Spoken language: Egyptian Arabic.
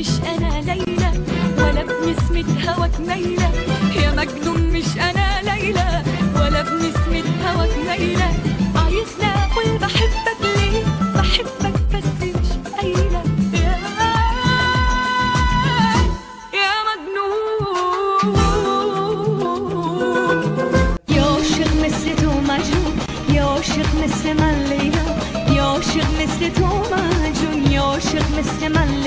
مش انا ليلى ولا بنسمة هواك ميلة يا مجنون مش انا ليلى ولا بنسمة هواك ميلة عايزني اقول بحبك ليه بحبك بس مش قايلة يا يا مجنون يعشق مثل تو مجنون يعشق مثل من لیلا یاشق مثل تو مجنون یاشق مثل من